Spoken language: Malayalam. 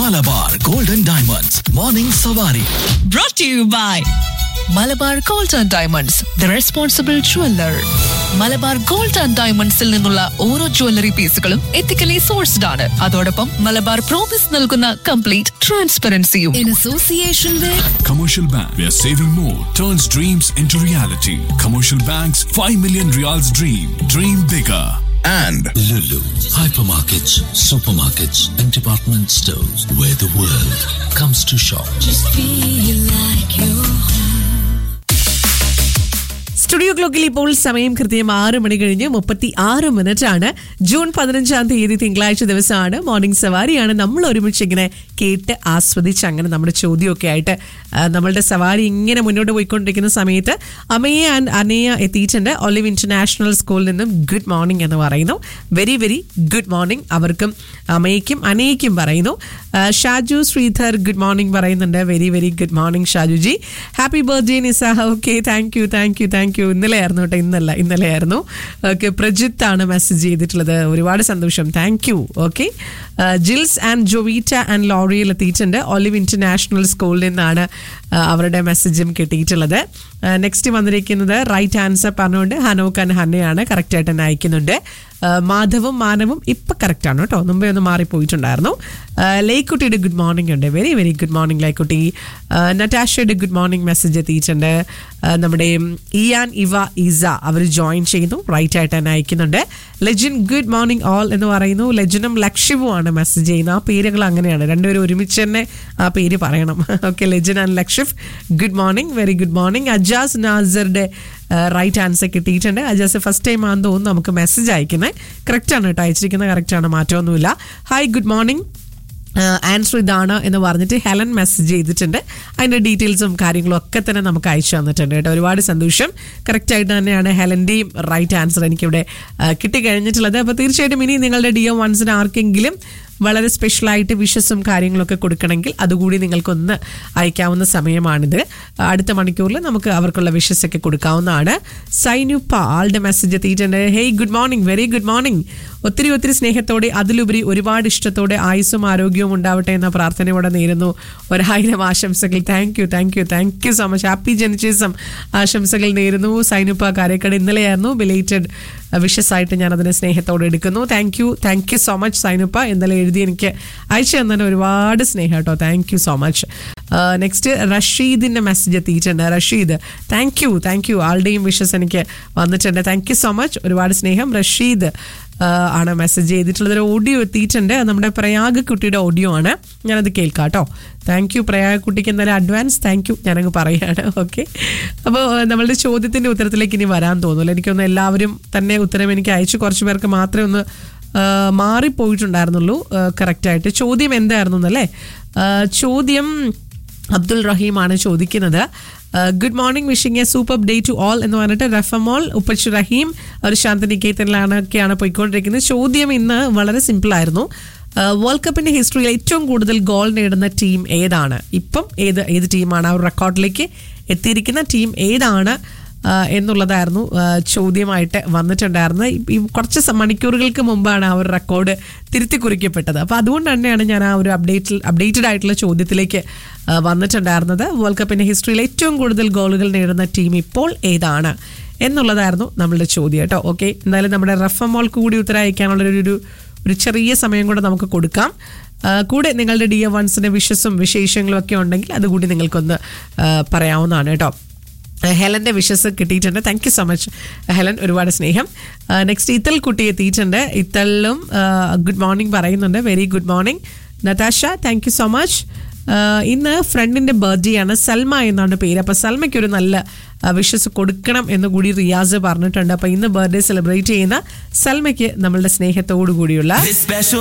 Malabar golden diamonds morning Savari brought to you by Malabar gold and diamonds the responsible jeweller Malabar gold and ഡയമണ്ട്സിൽ നിന്നുള്ള ഓരോ ജ്വല്ലറി പീസുകളും എത്തിക്കലി സോഴ്സ്ഡ് ആണ് അതോടൊപ്പം മലബാർ പ്രോമിസ് നൽകുന്ന കംപ്ലീറ്റ് ട്രാൻസ്പെറൻസിയും in association with Commercial Bank, where saving more turns dreams into reality. Commercial Bank's 5 million reals dream. Dream bigger. and Lulu, hypermarkets, supermarkets, and department stores where the world comes to shop. Studio ക്ലോക്കിൽ ഇപ്പോൾ സമയം കൃത്യം ആറ് മണി കഴിഞ്ഞ് മുപ്പത്തി ആറ് മിനിറ്റ് ആണ് ജൂൺ പതിനഞ്ചാം തീയതി തിങ്കളാഴ്ച ദിവസമാണ് മോർണിംഗ് സവാരിയാണ് നമ്മൾ ഒരുമിച്ച് ഇങ്ങനെ കേട്ട് ആസ്വദിച്ച് അങ്ങനെ നമ്മുടെ ചോദ്യമൊക്കെ ആയിട്ട് ആ, നമ്മളുടെ സവാരി ഇങ്ങനെ മുന്നോട്ട് പോയിക്കൊണ്ടിരിക്കുന്ന സമയത്ത് അമയെ ആൻഡ് അനയ എത്തിയിട്ടുണ്ട് ഒലിവ് ഇന്റർനാഷണൽ സ്കൂളിൽ നിന്നും ഗുഡ് മോർണിംഗ് എന്ന് പറയുന്നു വെരി വെരി ഗുഡ് മോർണിംഗ് അവർക്കും അമയ്ക്കും അനയ്ക്കും പറയുന്നു ആ, ഷാജു ശ്രീധർ ഗുഡ് മോർണിംഗ് പറയുന്നുണ്ട് very very good morning Shajuji happy birthday Nisaha okay thank you thank you thank you ഇന്നലെ ആയിരുന്നു കേട്ടോ ഇന്നല്ല ഇന്നലെ ആയിരുന്നു ഓക്കെ പ്രജിത്ത് ആണ് മെസ്സേജ് ചെയ്തിട്ടുള്ളത് ഒരുപാട് സന്തോഷം thank you okay Jils and Jovita and ലോറിയിൽ എത്തിയിട്ടുണ്ട് ഒലിവ് ഇന്റർനാഷണൽ സ്കൂളിൽ നിന്നാണ് ആ, അവരുടെ മെസ്സേജും കിട്ടിയിട്ടുള്ളത് നെക്സ്റ്റ് വന്നിരിക്കുന്നത് റൈറ്റ് ആൻസർ പറഞ്ഞുകൊണ്ട് ഹനോക്ക് ആൻഡ് ഹന്നയാണ് കറക്റ്റായിട്ട് തന്നെ അയക്കുന്നുണ്ട് ആ, മാധവും മാനവും ഇപ്പം കറക്റ്റാണ് കേട്ടോ മുമ്പേ ഒന്ന് മാറിപ്പോയിട്ടുണ്ടായിരുന്നു ആ, ലേക്കുട്ടിയുടെ ഗുഡ് മോർണിംഗ് ഉണ്ട് very very good morning Lekkutty ആ, നറ്റാഷയുടെ ഗുഡ് മോർണിംഗ് മെസ്സേജ് എത്തിയിട്ടുണ്ട് ആ, നമ്മുടെ ഇയാൻ ഇവ ഇസ അവർ ജോയിൻ ചെയ്യുന്നു റൈറ്റ് ആയിട്ട് തന്നെ അയക്കുന്നുണ്ട് ലെജിൻ ഗുഡ് മോർണിംഗ് ഓൾ എന്ന് പറയുന്നു ലെജിനും ലക്ഷ്യവുമാണ് മെസ്സേജ് ചെയ്യുന്നത് ആ പേരുകൾ അങ്ങനെയാണ് രണ്ടുപേരും ഒരുമിച്ച് തന്നെ ആ പേര് പറയണം okay Lejin and Lakshif good morning very good morning Ajas നാസറുടെ റൈറ്റ് ആൻസർ കിട്ടിയിട്ടുണ്ട് അജാസ് ഫസ്റ്റ് ടൈം ആണെന്ന് തോന്നുന്നു നമുക്ക് മെസ്സേജ് അയക്കുന്നത് കറക്റ്റ് ആണ് കേട്ടോ അയച്ചിരിക്കുന്നത് കറക്റ്റ് ആണ് മാറ്റമൊന്നുമില്ല ഹായ് ഗുഡ് മോർണിംഗ് ആൻസർ ഇതാണ് എന്ന് പറഞ്ഞിട്ട് ഹെലൻ മെസ്സേജ് ചെയ്തിട്ടുണ്ട് അതിൻ്റെ ഡീറ്റെയിൽസും കാര്യങ്ങളും ഒക്കെ തന്നെ നമുക്ക് അയച്ചു തന്നിട്ടുണ്ട് കേട്ടോ ഒരുപാട് സന്തോഷം കറക്റ്റ് ആയിട്ട് തന്നെയാണ് ഹെലൻ്റെയും റൈറ്റ് ആൻസർ എനിക്കിവിടെ ആ, കിട്ടിക്കഴിഞ്ഞിട്ടുള്ളത് അപ്പോൾ തീർച്ചയായിട്ടും ഇനി നിങ്ങളുടെ ഡി ഒ വൺസിന് ആർക്കെങ്കിലും വളരെ സ്പെഷ്യലായിട്ട് വിഷസും കാര്യങ്ങളൊക്കെ കൊടുക്കണമെങ്കിൽ അതുകൂടി നിങ്ങൾക്കൊന്ന് അയക്കാവുന്ന സമയമാണിത് അടുത്ത മണിക്കൂറിൽ നമുക്ക് അവർക്കുള്ള വിഷസ് ഒക്കെ കൊടുക്കാവുന്നതാണ് സൈനുപ്പ ആളുടെ മെസ്സേജ് എത്തിയിട്ടുണ്ട് hey good morning very good morning ഒത്തിരി ഒത്തിരി സ്നേഹത്തോടെ അതിലുപരി ഒരുപാട് ഇഷ്ടത്തോടെ ആയുസ്സും ആരോഗ്യവും ഉണ്ടാവട്ടെ എന്ന പ്രാർത്ഥനയോടെ നേരുന്നു ഒരായിരം ആശംസകൾ thank you thank you thank you so much happy ജനിച്ചേസം ആശംസകൾ നേരുന്നു സൈനുപ്പ കാരക്കട ഇന്നലെയായിരുന്നു ബിലേറ്റഡ് വിഷസ് ആയിട്ട് ഞാൻ അതിനെ സ്നേഹത്തോടെ എടുക്കുന്നു thank you thank you so much Sainuppa ഇന്നലെ എഴുതി എനിക്ക് അയച്ചു തന്നെ ഒരുപാട് സ്നേഹം കേട്ടോ thank you so much next റഷീദിന്റെ മെസ്സേജ് എത്തിയിട്ടുണ്ട് Rasheed thank you thank you ആളുടെയും വിഷസ് എനിക്ക് വന്നിട്ടുണ്ട് താങ്ക് യു സോ മച്ച് ഒരുപാട് സ്നേഹം റഷീദ് ആ, ആണ് മെസ്സേജ് ചെയ്തിട്ടുള്ളത് ഒരു ഓഡിയോ എത്തിയിട്ടുണ്ട് അത് നമ്മുടെ പ്രയാഗ് കുട്ടിയുടെ ഓഡിയോ ആണ് ഞാനത് കേൾക്കാം കേട്ടോ താങ്ക് യു പ്രയാഗ് കുട്ടിക്ക് എന്തായാലും അഡ്വാൻസ് താങ്ക് യു ഞാനങ്ങ് പറയുകയാണ് ഓക്കെ അപ്പോൾ നമ്മളുടെ ചോദ്യത്തിന്റെ ഉത്തരത്തിലേക്ക് ഇനി വരാൻ തോന്നുന്നു എനിക്കൊന്ന് എല്ലാവരും തന്നെ ഉത്തരം എനിക്ക് അയച്ചു കുറച്ച് പേർക്ക് മാത്രമേ ഒന്ന് ആ, മാറിപ്പോയിട്ടുണ്ടായിരുന്നുള്ളൂ കറക്റ്റായിട്ട് ചോദ്യം എന്തായിരുന്നു എന്നല്ലേ ആ, ചോദ്യം അബ്ദുൾ റഹീമാണ് ചോദിക്കുന്നത് good morning wishing a super day to all എന്ന് പറഞ്ഞിട്ട് റഫമോൾ ഉപ്പച്ചു റഹീം ഒരു ശാന്തിനികേതനിലാണ് ഒക്കെയാണ് പോയിക്കൊണ്ടിരിക്കുന്നത് ചോദ്യം ഇന്ന് വളരെ സിമ്പിൾ ആയിരുന്നു വേൾഡ് കപ്പിന്റെ ഹിസ്റ്ററിയിൽ ഏറ്റവും കൂടുതൽ ഗോൾ നേടുന്ന ടീം ഏതാണ് ഇപ്പം ഏത് ഏത് ടീമാണ് ആ ഒരു റെക്കോർഡിലേക്ക് എത്തിയിരിക്കുന്ന ടീം ഏതാണ് ആ, എന്നുള്ളതായിരുന്നു ആ, ചോദ്യമായിട്ട് വന്നിട്ടുണ്ടായിരുന്നത് ഈ- ഈ കുറച്ച് സ- മണിക്കൂറുകൾക്ക് മുമ്പാണ് ആ ഒരു റെക്കോർഡ് തിരുത്തി കുറിക്കപ്പെട്ടത് അപ്പോൾ അതുകൊണ്ട് തന്നെയാണ് ഞാൻ ആ ഒരു അപ്ഡേറ്റിൽ അപ്ഡേറ്റഡ് ആയിട്ടുള്ള ചോദ്യത്തിലേക്ക് ആ, വന്നിട്ടുണ്ടായിരുന്നത് വേൾഡ് കപ്പിന്റെ ഹിസ്റ്ററിയിൽ ഏറ്റവും കൂടുതൽ ഗോളുകൾ നേടുന്ന ടീം ഇപ്പോൾ ഏതാണ് എന്നുള്ളതായിരുന്നു നമ്മളുടെ ചോദ്യം കേട്ടോ ഓക്കെ എന്തായാലും നമ്മുടെ റഫമോൾക്ക് കൂടി ഉത്തരം അയക്കാനുള്ള ഒരു ഒരു ഒരു ചെറിയ സമയം കൂടെ നമുക്ക് കൊടുക്കാം ആ, കൂടെ നിങ്ങളുടെ ഡി എ വൺസിന്റെ വിഷസും വിശേഷങ്ങളും ഒക്കെ ഉണ്ടെങ്കിൽ അതുകൂടി നിങ്ങൾക്കൊന്ന് ആ, പറയാവുന്നതാണ് കേട്ടോ ഹെലന്റെ വിഷസ് കിട്ടിയിട്ടുണ്ട് thank you so much Helen ഒരുപാട് സ്നേഹം നെക്സ്റ്റ് ഇത്തൽ കുട്ടി എത്തിയിട്ടുണ്ട് ഇത്തളിലും ഗുഡ് മോർണിംഗ് പറയുന്നുണ്ട് very good morning Natasha thank you so much ഇന്ന് ഫ്രണ്ടിന്റെ ബർത്ത്ഡേ ആണ് സൽമ എന്നാണ് പേര് അപ്പൊ സൽമയ്ക്ക് ഒരു നല്ല വിഷസ് കൊടുക്കണം എന്ന് കൂടി റിയാസ് പറഞ്ഞിട്ടുണ്ട് അപ്പൊ ഇന്ന് ബർത്ത്ഡേ സെലിബ്രേറ്റ് ചെയ്യുന്ന സൽമയ്ക്ക് നമ്മളുടെ സ്നേഹത്തോടു കൂടിയുള്ള